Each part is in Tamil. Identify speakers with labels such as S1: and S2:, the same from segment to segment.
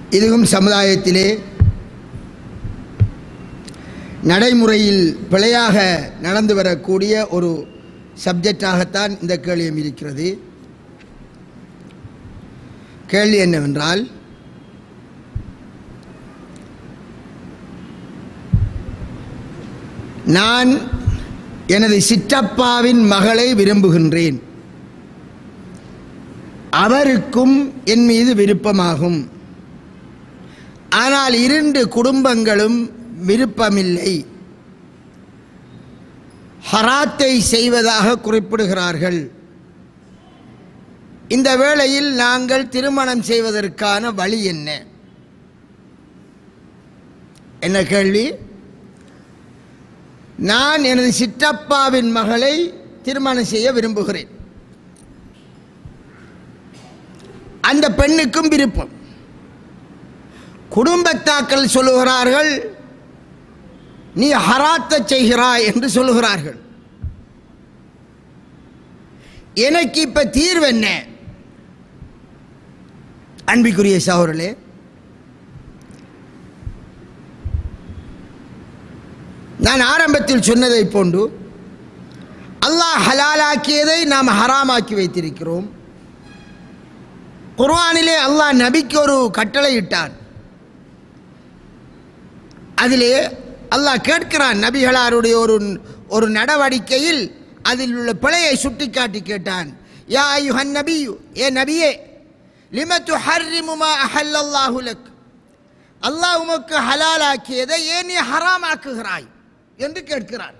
S1: இதுவும் சமுதாயத்திலே நடைமுறையில் பிழையாக நடந்து வரக்கூடிய ஒரு சப்ஜெக்டாகத்தான் இந்த கேள்வியும் இருக்கிறது கேள்வி என்னவென்றால் நான் எனது சிற்றப்பாவின் மகளை விரும்புகின்றேன் அவருக்கும் என் மீது விருப்பமாகும் ஆனால் இரண்டு குடும்பங்களும் விருப்பமில்லை ஹராத்தை செய்வதாக குறிப்பிடுகிறார்கள் இந்த வேளையில் நாங்கள் திருமணம் செய்வதற்கான வழி என்ன என்ன கேள்வி நான் எனது சிற்றப்பாவின் மகளை திருமணம் செய்ய விரும்புகிறேன் அந்த பெண்ணுக்கும் விருப்பம் குடும்பத்தாக்கள் சொல்லுகிறார்கள் நீ ஹராத்த செய்கிறாய் என்று சொல்லுகிறார்கள் எனக்கு இப்ப தீர்வு என்ன அன்பிக்குரிய சகோதரர்களே நான் ஆரம்பத்தில் சொன்னதை போன்று அல்லாஹ் ஹலாலாக்கியதை நாம் ஹராமாக்கி வைத்திருக்கிறோம் குர்ஆனிலே அல்லாஹ் நபிக்கு ஒரு கட்டளை இட்டான் அதிலே அல்லாஹ் கேட்கிறான் நபிகளாருடைய ஒரு ஒரு நடவடிக்கையில் அதில் உள்ள பிழையை சுட்டிக்காட்டி கேட்டான் யா ஐயுஹன் நபியு ஏ நபியே லிமத்து ஹர்ரிமுமா அஹல்லல்லாஹு லக் அல்லாஹ் உமக்கு ஹலாலாக்கியதை ஏன் நீ ஹராமாக்குகிறாய் என்று கேட்கிறான்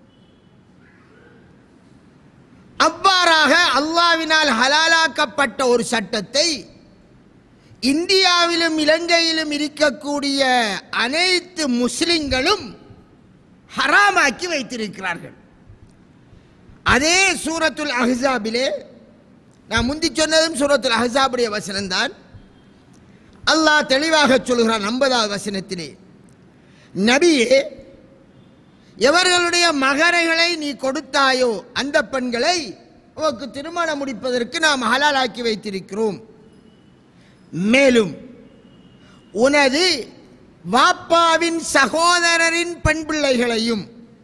S1: அவ்வாறாக அல்லாவினால் ஹலாலாக்கப்பட்ட ஒரு சட்டத்தை இந்தியாவிலும் இலங்கையிலும் இருக்கக்கூடிய அனைத்து முஸ்லிம்களும் ஹராமாக்கி வைத்திருக்கிறார்கள் அதே சூரத்துல் அஹ்ஸாபிலே நான் முந்தி சொன்னதும் சூரத்துல் அஹ்ஸாபுடைய வசனம்தான் அல்லாஹ் தெளிவாக சொல்கிறான் ஐம்பதாவது வசனத்திலே நபியே எவர்களுடைய மகரைகளை நீ கொடுத்தாயோ அந்த பெண்களை உனக்கு திருமணம் முடிப்பதற்கு நாம் ஹலாலாக்கி வைத்திருக்கிறோம் மேலும் உனது வாப்பாவின் சகோதரரின் பெண் பிள்ளைகளையும்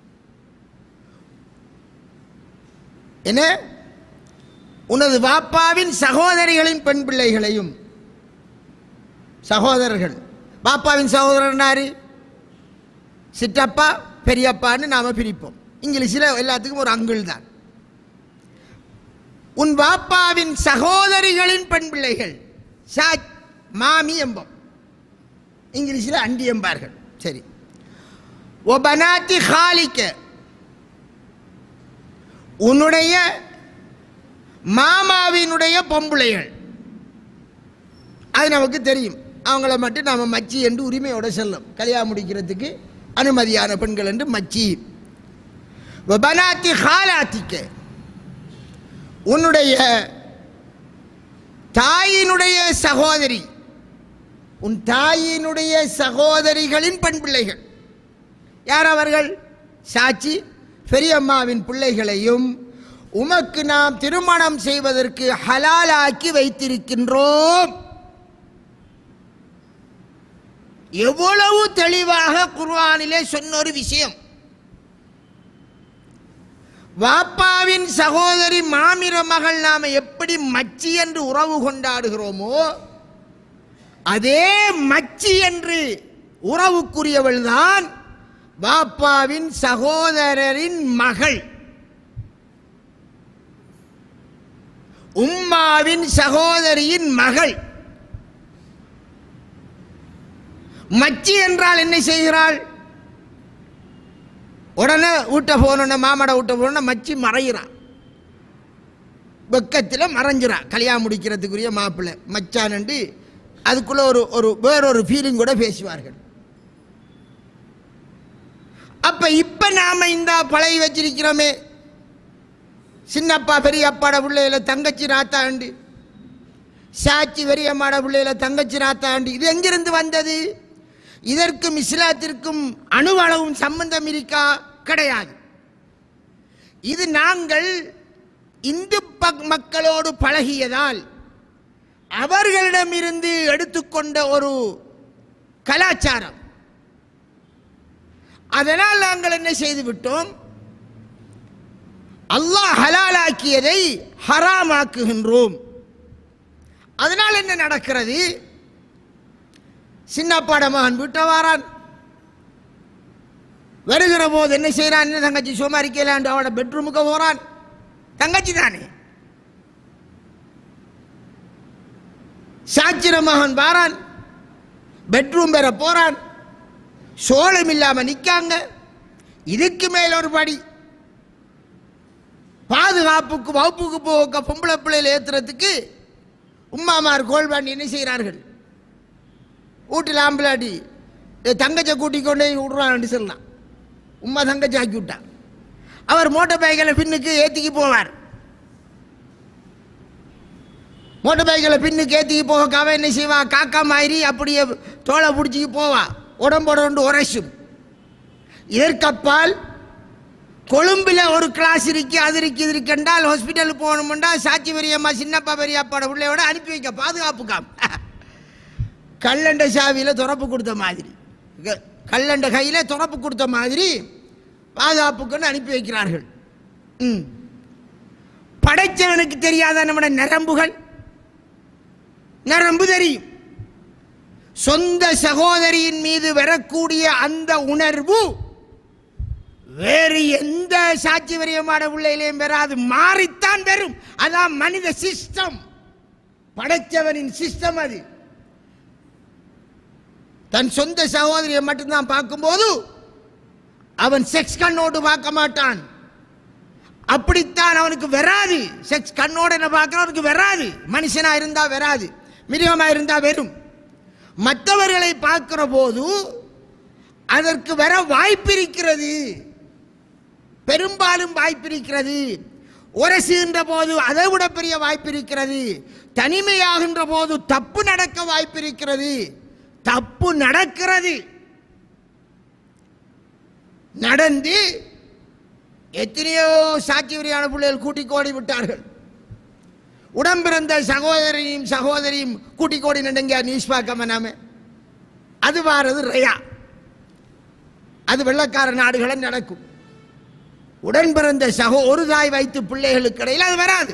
S1: என்ன உனது வாப்பாவின் சகோதரிகளின் பெண் பிள்ளைகளையும் சகோதரர்கள் பாப்பாவின் சகோதரர் யாரு சிற்றப்பா பெரியப்பான்னு நாம பிரிப்போம் இங்கிலீஷில் எல்லாத்துக்கும் ஒரு அங்குள் தான் உன் பாப்பாவின் சகோதரிகளின் பெண் பிள்ளைகள் சாச் மாமி என்போம் இங்கிலீஷில் அண்டி என்பார்கள் சரி ஓ பனாத்தி ஹாலிக்க உன்னுடைய மாமாவினுடைய பொம்புளைகள் அது நமக்கு தெரியும் அவங்கள மட்டும் நாம் மச்சி என்று உரிமையோட செல்லும் கல்யாணம் முடிக்கிறதுக்கு அனுமதியான பெண்கள் என்று மச்சி பனாத்தி ஹாலாத்திக்க உன்னுடைய தாயினுடைய சகோதரி உன் தாயினுடைய சகோதரிகளின் பெண் பிள்ளைகள் யார் அவர்கள் சாட்சி பெரியம்மாவின் பிள்ளைகளையும் உமக்கு நாம் திருமணம் செய்வதற்கு ஹலாலாக்கி வைத்திருக்கின்றோம் எவ்வளவு தெளிவாக குர்ஆனிலே சொன்ன ஒரு விஷயம் வாப்பாவின் சகோதரி மாமிர மகள் நாம எப்படி மச்சி என்று உறவு கொண்டாடுகிறோமோ அதே மச்சி என்று உறவுக்குரியவள் தான் வாப்பாவின் சகோதரரின் மகள் உம்மாவின் சகோதரியின் மகள் மச்சி என்றால் என்ன செய்கிறாள் உடனே வீட்டை போனோட மாமட வீட்டை போனோட மச்சி மறையிறான் வெக்கத்தில் மறைஞ்சிறான் கல்யாணம் முடிக்கிறதுக்குரிய மாப்பிள்ளை மச்சானண்டு அதுக்குள்ள ஒரு ஒரு வேறொரு ஃபீலிங் கூட பேசுவார்கள் அப்ப இப்ப நாம இந்த பழகி வச்சிருக்கிறோமே சின்னப்பா பெரியப்பாட பிள்ளையில தங்கச்சி நாத்தாண்டு சாட்சி பெரியம்மாட பிள்ளையில தங்கச்சி நாத்தாண்டு இது எங்கிருந்து வந்தது இதற்கும் இஸ்லாத்திற்கும் அணுவளவும் சம்பந்தம் இருக்கா கிடையாது இது நாங்கள் இந்து பக்- மக்களோடு பழகியதால் அவர்களிடமிருந்து எடுத்துக்கொண்ட ஒரு கலாச்சாரம் அதனால் நாங்கள் என்ன செய்து விட்டோம் அல்லாஹ் ஹலாலாக்கியதை ஹராமாக்குகின்றோம் அதனால் என்ன நடக்கிறது சின்னப்பாட மகன் வீட்டை வாரான் வருகிற போது என்ன செய்யறான் என்ன தங்கச்சி சோமாரிக்கலாண்டு அவட பெட்ரூமுக்கு போறான் தங்கச்சி தானே சாச்சிர மகன் வாரான் பெட்ரூம் பெற போறான் சோளம் இல்லாம நிக்காங்க இதுக்கு மேல ஒரு படி பாதுகாப்புக்கு வகுப்புக்கு போக பொம்பளை பிள்ளையில ஏத்துறதுக்கு உம்மாமார் கோல் பண்ணி என்ன செய்கிறார்கள் வீட்டில் ஆம்பளாட்டி தங்கச்சை கூட்டிக் கொண்டு போய் விடுறான்னு சொல்லலாம் உம்மா தங்கச்சி ஆக்கி விட்டான் அவர் மோட்டார் பைக்கில் பின்னுக்கு ஏத்திக்கு போவார் மோட்டார் பைக்கில் பின்னுக்கு ஏத்திக்கு போக அவன் என்ன செய்வா காக்கா மாதிரி அப்படியே தோலை பிடிச்சிக்கு போவா உடம்போட ஒன்று உரைசும் இதற்கப்பால் கொழும்பில் ஒரு கிளாஸ் இருக்கு அது இருக்கு இது இருக்குன்றால் ஹாஸ்பிட்டலுக்கு போகணும்டா சாட்சி பெரியம்மா சின்னப்பா பெரியப்பாட பிள்ளையோட அனுப்பி வைக்க பாதுகாப்புக்காம் கல்லண்ட சாவியில் துறப்பு கொடுத்த மாதிரி க- கல்லண்ட கையில் துறப்பு கொடுத்த மாதிரி பாதுகாப்புக்குன்னு அனுப்பி வைக்கிறார்கள் ம் படைச்சவனுக்கு தெரியாத நம்முடைய நரம்புகள் நரம்பு தெரியும் சொந்த சகோதரியின் மீது வரக்கூடிய அந்த உணர்வு வேறு எந்த சாட்சி வரியமான பிள்ளையிலையும் பெறாது மாறித்தான் வரும் அதான் மனித சிஸ்டம் படைச்சவனின் சிஸ்டம் அது தன் சொந்த சகோதரியை மட்டும்தான் பார்க்கும்போது அவன் செக்ஸ் கண்ணோடு பார்க்க மாட்டான் அப்படித்தான் அவனுக்கு வராது செக்ஸ் கண்ணோட என்ன பார்க்கறவனுக்கு வராது மனுஷனா இருந்தா வராது மிருகமா இருந்தா வரும் மற்றவர்களை பார்க்கிற போது அதற்கு வர வாய்ப்பிருக்கிறது பெரும்பாலும் வாய்ப்பிருக்கிறது உரசுகின்ற போது அதை விட பெரிய வாய்ப்பிருக்கிறது தனிமையாகின்ற போது தப்பு நடக்க வாய்ப்பிருக்கிறது தப்பு நடக்கிறது நடந்து எத்தனையோ சாட்சி வரியான பிள்ளைகள் கூட்டி கோடி விட்டார்கள் உடம்பிறந்த சகோதரியும் சகோதரியும் கூட்டி கோடி நடுங்க நியூஸ் பார்க்காம நாம அது வாரது ரயா அது வெள்ளக்கார நாடுகளில் நடக்கும் உடன் பிறந்த சகோ ஒரு தாய் வைத்து பிள்ளைகளுக்கு இடையில் அது வராது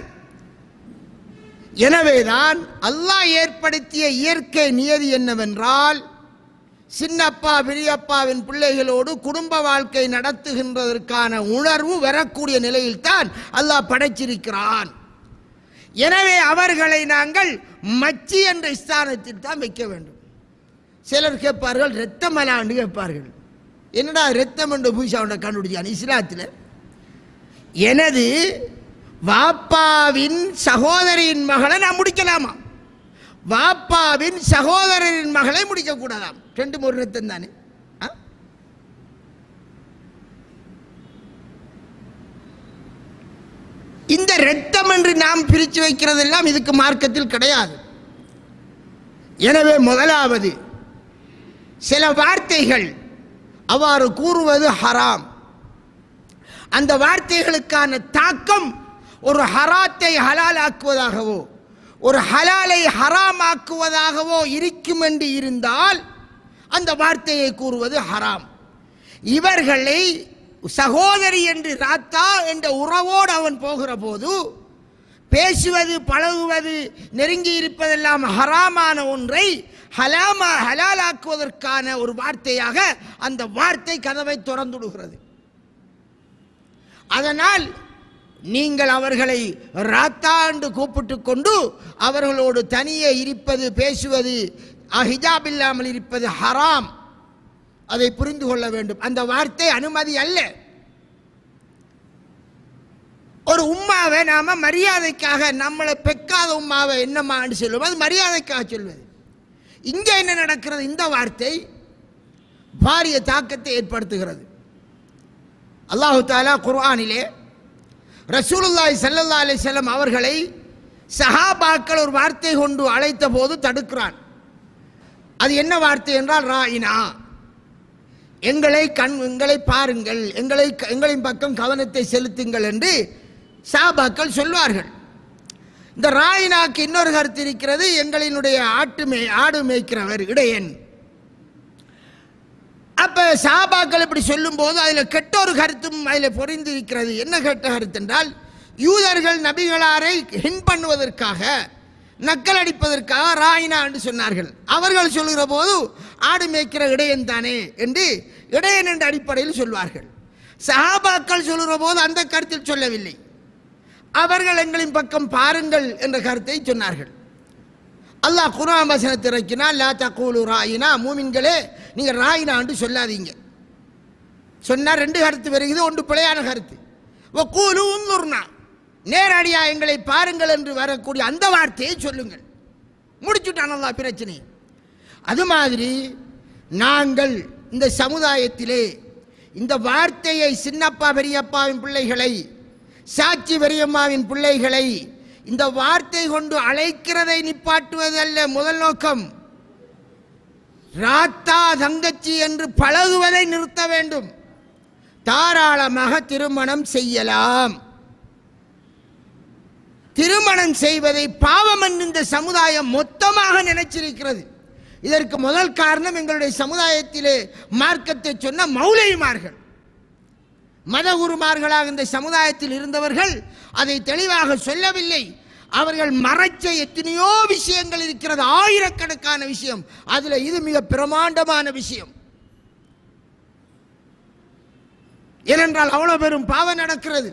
S1: எனவேதான் அல்லாஹ் ஏற்படுத்திய இயற்கை நியதி என்னவென்றால் சின்னப்பா பெரியப்பாவின் பிள்ளைகளோடு குடும்ப வாழ்க்கை நடத்துகின்றதற்கான உணர்வு வரக்கூடிய நிலையில்தான் அல்லாஹ் படைச்சிருக்கிறான் எனவே அவர்களை நாங்கள் மச்சி என்ற ஸ்தானத்தில் தான் வைக்க வேண்டும் சிலர் கேட்பார்கள் ரத்தம் அலாண்டு கேட்பார்கள் என்னடா ரத்தம் என்று பூஷாவுண்ட கண்டுபிடிச்சான் இஸ்லாத்தில் எனது வாப்பாவின் சகோதரியின் மகளை நான் முடிக்கலாமா வாப்பாவின் சகோதரரின் மகளை முடிக்க கூடாதாம் ரெண்டு ஒரு ரத்தம் தானே ஆ? இந்த ரத்தம் என்று நாம் பிரித்து வைக்கிறதெல்லாம் இதுக்கு மார்க்கத்தில் கிடையாது எனவே முதலாவது சில வார்த்தைகள் அவ்வாறு கூறுவது ஹராம் அந்த வார்த்தைகளுக்கான தாக்கம் ஒரு ஹராத்தை ஹலாலாக்குவதாகவோ ஒரு ஹலாலை ஹராமாக்குவதாகவோ இருக்கும் என்று இருந்தால் அந்த வார்த்தையை கூறுவது ஹராம் இவர்களை சகோதரி என்று ராத்தா என்ற உறவோடு அவன் போகிற போது பேசுவது பழகுவது நெருங்கி இருப்பதெல்லாம் ஹராமான ஒன்றை ஹலாமா ஹலாலாக்குவதற்கான ஒரு வார்த்தையாக அந்த வார்த்தை கதவை திறந்துடுகிறது அதனால் நீங்கள் அவர்களை ராத்தா என்று கூப்பிட்டு கொண்டு அவர்களோடு தனியே இருப்பது பேசுவது அஹ், ஹிஜாப் இல்லாமல் இருப்பது ஹராம் அதை புரிந்து கொள்ள வேண்டும் அந்த வார்த்தை அனுமதி அல்ல ஒரு உம்மாவை நாம மரியாதைக்காக நம்மளை பெக்காத உம்மாவை என்னம்மான்னு சொல்லுவோம் அது மரியாதைக்காக சொல்வது இங்கே என்ன நடக்கிறது இந்த வார்த்தை பாரிய தாக்கத்தை ஏற்படுத்துகிறது அல்லாஹு தாலா குர்ஆனிலே ரசூலுல்லாஹி ஸல்லல்லாஹு அலைஹி வஸல்லம் அவர்களை சஹாபாக்கள் ஒரு வார்த்தை கொண்டு அழைத்த போது தடுக்கிறான் அது என்ன வார்த்தை என்றால் ராயினா எங்களை கண் எங்களை பாருங்கள் எங்களை எங்களின் பக்கம் கவனத்தை செலுத்துங்கள் என்று சாபாக்கள் சொல்வார்கள் இந்த ராயினாக்கு இன்னொரு கருத்து இருக்கிறது எங்களினுடைய ஆட்டு மே ஆடு மேய்க்கிறவர் இடையன் அப்ப சாபாக்கள் இப்படி சொல்லும்போது அதில் கெட்ட ஒரு கருத்தும் அதில் பொறிந்து இருக்கிறது என்ன கெட்ட கருத்து என்றால் யூதர்கள் நபிகளாரை ஹின் பண்ணுவதற்காக நக்கல் அடிப்பதற்காக ராயினா என்று சொன்னார்கள் அவர்கள் சொல்லுகிற போது ஆடு மேய்க்கிற இடையன் தானே என்று இடையன் என்ற அடிப்படையில் சொல்வார்கள் சஹாபாக்கள் சொல்லுகிற போது அந்த கருத்தில் சொல்லவில்லை அவர்கள் எங்களின் பக்கம் பாருங்கள் என்ற கருத்தை சொன்னார்கள் அல்லாஹ் குர்ஆன் வசனத்தை இறக்கினா லா தக்கூலு ராயினா மூமின்களே நீங்க ராயினான்னு சொல்லாதீங்க சொன்னா ரெண்டு கருத்து வருகிறது ஒன்று பிழையான கருத்து ஓ கூலு உன்னுர்னா நேரடியா எங்களை பாருங்கள் என்று வரக்கூடிய அந்த வார்த்தையை சொல்லுங்கள் முடிச்சுட்டான் அல்லாஹ் பிரச்சனை அது மாதிரி நாங்கள் இந்த சமுதாயத்திலே இந்த வார்த்தையை சின்னப்பா பெரியப்பாவின் பிள்ளைகளை சாட்சி பெரியம்மாவின் பிள்ளைகளை இந்த வார்த்தை கொண்டு அழைக்கிறதை நிப்பாட்டுவதல்ல முதல் நோக்கம் ராத்தா தங்கச்சி என்று பழகுவதை நிறுத்த வேண்டும் தாராளமாக திருமணம் செய்யலாம் திருமணம் செய்வதை பாவம் என்று இந்த சமுதாயம் மொத்தமாக நினைச்சிருக்கிறது இதற்கு முதல் காரணம் எங்களுடைய சமுதாயத்திலே மார்க்கத்தை சொன்ன மௌலைமார்கள் மதகுருமார்களாக இந்த சமுதாயத்தில் இருந்தவர்கள் அதை தெளிவாக சொல்லவில்லை அவர்கள் மறைச்ச எத்தனையோ விஷயங்கள் இருக்கிறது ஆயிரக்கணக்கான விஷயம் அதுல இது மிக பிரமாண்டமான விஷயம் ஏனென்றால் அவ்வளவு பெரும் பாவம் நடக்கிறது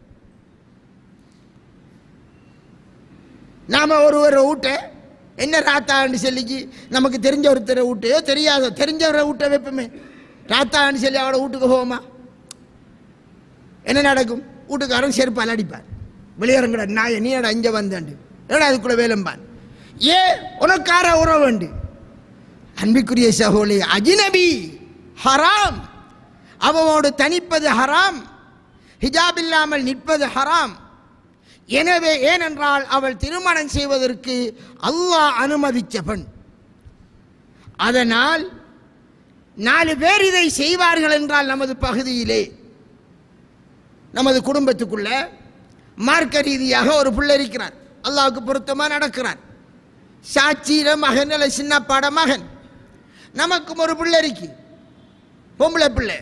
S1: நாம ஒருவரை வீட்டை என்ன ராத்தான்னு சொல்லிக்கு நமக்கு தெரிஞ்ச ஒருத்தரை வீட்டையோ தெரியாத தெரிஞ்சவரை வீட்டை வைப்போமே ராத்தான்னு சொல்லி அவளை வீட்டுக்கு போவோமா என்ன நடக்கும் வீட்டுக்காரன் செருப்பால் அடிப்பார் வெளியரங்கட நாய நீ அட இங்கே வந்தாண்டு ஏடா அதுக்குள்ள வேலம்பான் ஏ உனக்கார உறவுண்டு அன்பிக்குரிய சகோலி அஜினபி ஹராம் அவனோடு தனிப்பது ஹராம் ஹிஜாப் இல்லாமல் நிற்பது ஹராம் எனவே ஏனென்றால் அவள் திருமணம் செய்வதற்கு அல்லாஹ் அனுமதிச்ச பெண் அதனால் நாலு பேர் இதை செய்வார்கள் என்றால் நமது பகுதியிலே நமது குடும்பத்துக்குள்ள மார்க்க ரீதியாக ஒரு பிள்ளை இருக்கிறார் அல்லாவுக்கு பொருத்தமாக நடக்கிறார் சாட்சியில மகன் அல்ல சின்ன பாட மகன் நமக்கும் ஒரு பிள்ளை இருக்கு பொம்பளை பிள்ளை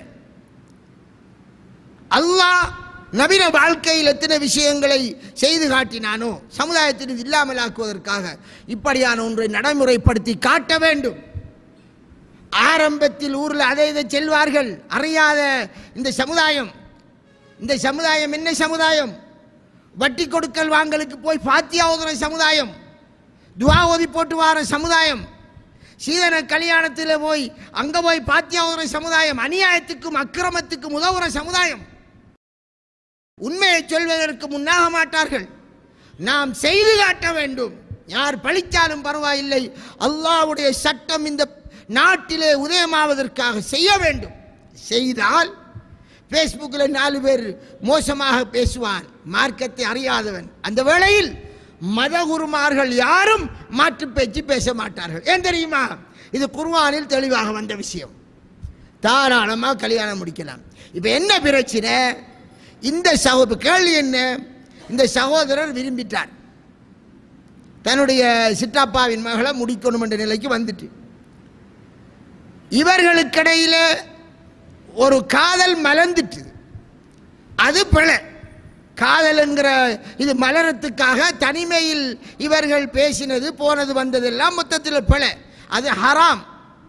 S1: அல்லாஹ் நவீன வாழ்க்கையில் எத்தனை விஷயங்களை செய்து காட்டினானோ சமுதாயத்தில் இது இல்லாமல் ஆக்குவதற்காக இப்படியான ஒன்றை நடைமுறைப்படுத்தி காட்ட வேண்டும் ஆரம்பத்தில் ஊரில் அதை இதை செல்வார்கள் அறியாத இந்த சமுதாயம் இந்த சமுதாயம் என்ன சமுதாயம் வட்டி கொடுக்கல் வாங்கலுக்கு போய் பாத்தியா ஓதுற சமுதாயம் துவா ஓதி போட்டு வார சமுதாயம் சீதன கல்யாணத்தில் போய் அங்க போய் பாத்தியா ஓதுற சமுதாயம் அநியாயத்துக்கும் அக்கிரமத்துக்கும் உதவுற சமுதாயம் உண்மையை சொல்வதற்கு முன்னாக மாட்டார்கள் நாம் செய்து காட்ட வேண்டும் யார் பழிச்சாலும் பரவாயில்லை அல்லாஹ்வுடைய சட்டம் இந்த நாட்டிலே உதயமாவதற்காக செய்ய வேண்டும் செய்தால் ஃபேஸ்புக்கில் நாலு பேர் மோசமாக பேசுவான் மார்க்கத்தை அறியாதவன் அந்த வேளையில் மதகுருமார்கள் யாரும் மாற்று பேச்சு பேச மாட்டார்கள் ஏன் தெரியுமா இது குர்ஆனில் தெளிவாக வந்த விஷயம் தாராளமாக கல்யாணம் முடிக்கலாம் இப்போ என்ன பிரச்சனை இந்த சகோ கேள்வி என்ன இந்த சகோதரர் விரும்பிட்டார் தன்னுடைய சிற்றப்பாவின் மகளை முடிக்கணும் என்ற நிலைக்கு வந்துட்டு இவர்களுக்கிடையில ஒரு காதல் மலர்ந்துட்டு அது பிழை காதல் என்கிற இது மலரத்துக்காக தனிமையில் இவர்கள் பேசினது போனது வந்ததெல்லாம் மொத்தத்தில் பிழை அது ஹராம்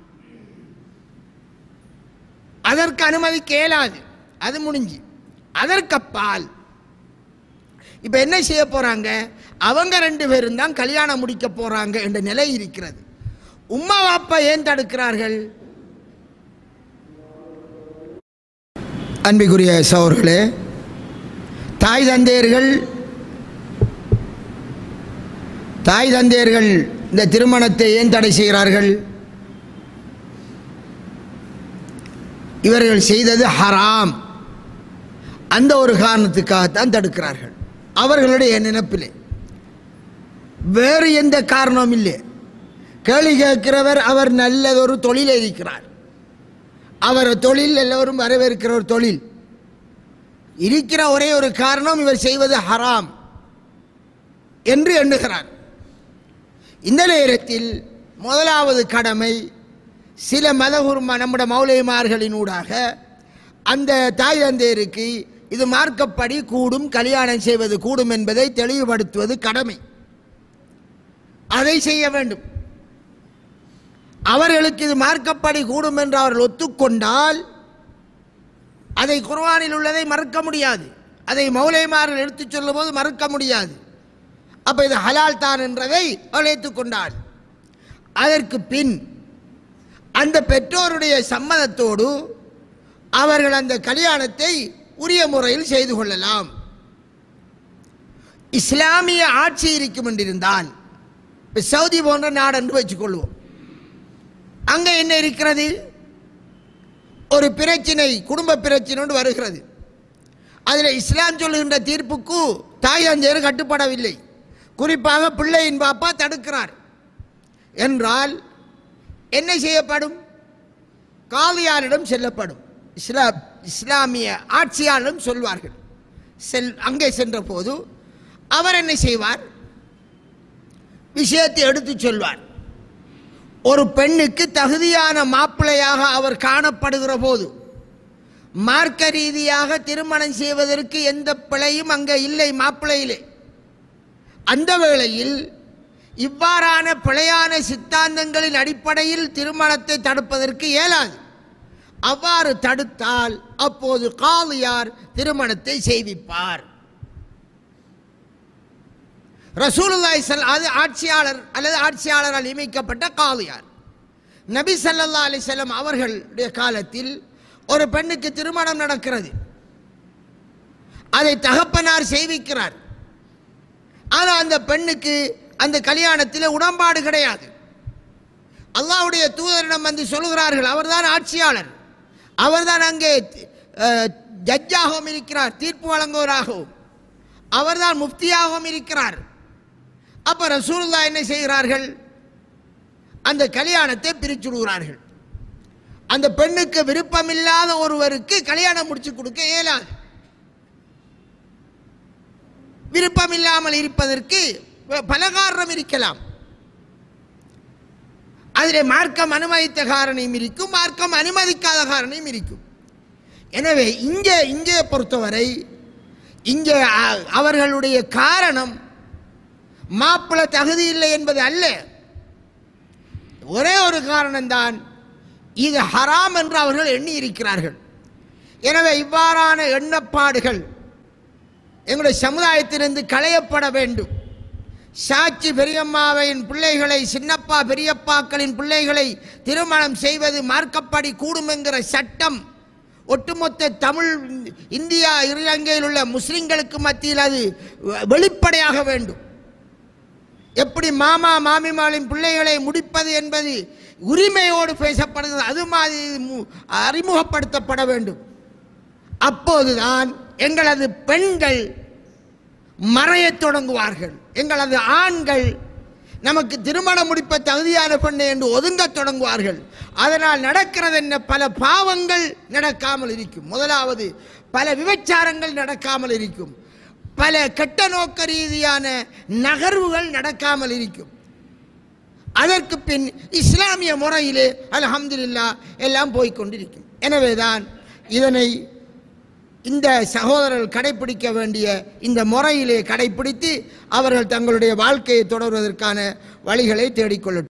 S1: அதற்கு அனுமதிக்க இயலாது அது முடிஞ்சு அதற்கப்பால் இப்போ என்ன செய்ய போறாங்க அவங்க ரெண்டு பேரும் தான் கல்யாணம் முடிக்க போறாங்க என்ற நிலை இருக்கிறது உம்மா வாப்பா ஏன் தடுக்கிறார்கள் அன்பிக்குரிய சோர்களே தாய் தந்தையர்கள் தாய் தந்தையர்கள் இந்த திருமணத்தை ஏன் தடை செய்கிறார்கள் இவர்கள் செய்தது ஹராம் அந்த ஒரு காரணத்துக்காகத்தான் தடுக்கிறார்கள் அவர்களுடைய நினைப்பிலே வேறு எந்த காரணமும் இல்லை கேள்வி கேட்கிறவர் அவர் நல்லதொரு தொழில் இருக்கிறார் அவர் தொழில் எல்லோரும் வரவேற்கிற ஒரு தொழில் இருக்கிற ஒரே ஒரு காரணம் இவர் செய்வது ஹராம் என்று எண்ணுகிறார் இந்த நேரத்தில் முதலாவது கடமை சில மதகுரும நம்முடைய மௌலிமார்களினூடாக அந்த தாய் தந்தையருக்கு இது மார்க்கப்படி கூடும் கல்யாணம் செய்வது கூடும் என்பதை தெளிவுபடுத்துவது கடமை அதை செய்ய வேண்டும் அவர்களுக்கு இது மார்க்கப்படி கூடும் என்று அவர்கள் ஒத்துக்கொண்டால் அதை குர்ஆனில் உள்ளதை மறுக்க முடியாது அதை மௌலைமார்கள் எடுத்துச் சொல்லும்போது மறுக்க முடியாது அப்ப இது ஹலால் தான் என்றதை அவள் ஏற்றுக்கொண்டாள் அதற்கு பின் அந்த பெற்றோருடைய சம்மதத்தோடு அவர்கள் அந்த கல்யாணத்தை உரிய முறையில் செய்து கொள்ளலாம் இஸ்லாமிய ஆட்சி இருக்கும் என்றிருந்தால் இப்ப சவுதி போன்ற நாடு என்று வச்சுக்கொள்வோம் அங்க என்ன இருக்கிறது ஒரு பிரச்சினை குடும்ப பிரச்சனை ஒன்று வருகிறது அதில் இஸ்லாம் சொல்லுகின்ற தீர்ப்புக்கு தாய் தந்தையர் கட்டுப்படவில்லை குறிப்பாக பிள்ளையின் பாப்பா தடுக்கிறார் என்றால் என்ன செய்யப்படும் காலியாரிடம் செல்லப்படும் இஸ்லா இஸ்லாமிய ஆட்சியாளரும் சொல்வார்கள் செல் அங்கே சென்ற போது அவர் என்ன செய்வார் விஷயத்தை எடுத்துச் சொல்வார் ஒரு பெண்ணுக்கு தகுதியான மாப்பிள்ளையாக அவர் காணப்படுகிற போது மார்க்க ரீதியாக திருமணம் செய்வதற்கு எந்த பிழையும் அங்கே இல்லை மாப்பிள்ளையிலே அந்த வேளையில் இவ்வாறான பிழையான சித்தாந்தங்களின் அடிப்படையில் திருமணத்தை தடுப்பதற்கு இயலாது அவ்வாறு தடுத்தால் அப்போது காலியார் திருமணத்தை செய்விப்பார் ரசூலுல்லாஹி ஸல் அது ஆட்சியாளர் அல்லது ஆட்சியாளரால் நியமிக்கப்பட்ட காலியார் நபி ஸல்லல்லாஹு அலைஹி வஸல்லம் அவர்களுடைய காலத்தில் ஒரு பெண்ணுக்கு திருமணம் நடக்கிறது அதை தகப்பனார் செய்விக்கிறார் ஆனால் அந்த பெண்ணுக்கு அந்த கல்யாணத்தில் உடன்பாடு கிடையாது அல்லாஹ்வுடைய தூதரிடம் வந்து சொல்கிறார்கள் அவர்தான் ஆட்சியாளர் அவர்தான் அங்கே அஹ், ஜட்ஜாகவும் இருக்கிறார் தீர்ப்பு வழங்குவராகவும் அவர்தான் முஃப்தியாகவும் இருக்கிறார் அப்ப ரசூலுல்லா என்ன செய்கிறார்கள் அந்த கல்யாணத்தை பிரிச்சுடுகிறார்கள் அந்த பெண்ணுக்கு விருப்பமில்லாத ஒருவருக்கு கல்யாணம் முடிச்சு கொடுக்க இயலாது விருப்பம் இல்லாமல் இருப்பதற்கு பல காரணம் இருக்கலாம் அதில் மார்க்கம் அனுமதித்த காரணியும் இருக்கும் மார்க்கம் அனுமதிக்காத காரணியும் இருக்கும் எனவே இங்கே இங்கே பொறுத்தவரை இங்கே அ- அவர்களுடைய காரணம் மாப்பிள்ளை தகுதி இல்லை என்பது அல்ல ஒரே ஒரு காரணம்தான் இது ஹராம் என்று அவர்கள் எண்ணி இருக்கிறார்கள் எனவே இவ்வாறான எண்ணப்பாடுகள் எங்களுடைய சமுதாயத்திலிருந்து களையப்பட வேண்டும் சாட்சி பெரியம்மாவின் பிள்ளைகளை சின்னப்பா பெரியப்பாக்களின் பிள்ளைகளை திருமணம் செய்வது மார்க்கப்படி கூடும் என்கிற சட்டம் ஒட்டுமொத்த தமிழ் இந்தியா இலங்கையில் உள்ள முஸ்லிம்களுக்கு மத்தியில் அது வெளிப்படையாக வேண்டும் எப்படி மாமா மாமிமாளின் பிள்ளைகளை முடிப்பது என்பது உரிமையோடு பேசப்படுகிறது அது மாதிரி மு- அறிமுகப்படுத்தப்பட வேண்டும் அப்போதுதான் எங்களது பெண்கள் மறையத் தொடங்குவார்கள் எங்களது ஆண்கள் நமக்கு திருமணம் முடிப்ப தகுதியான பெண்ணை என்று ஒதுங்கத் தொடங்குவார்கள் அதனால் நடக்கிறது என்ன பல பாவங்கள் நடக்காமல் இருக்கும் முதலாவது பல விபச்சாரங்கள் நடக்காமல் இருக்கும் பல கெட்ட நோக்க ரீதியான நகர்வுகள் நடக்காமல் இருக்கும் அதற்கு பின் இஸ்லாமிய முறையிலே அல்ஹம்துலில்லா எல்லாம் போய்க்கொண்டிருக்கும் எனவேதான் இதனை இந்த சகோதரர்கள் கடைபிடிக்க வேண்டிய இந்த முறையிலே கடைபிடித்து அவர்கள் தங்களுடைய வாழ்க்கையை தொடர்வதற்கான வழிகளை தேடிக்கொள்ளட்டும்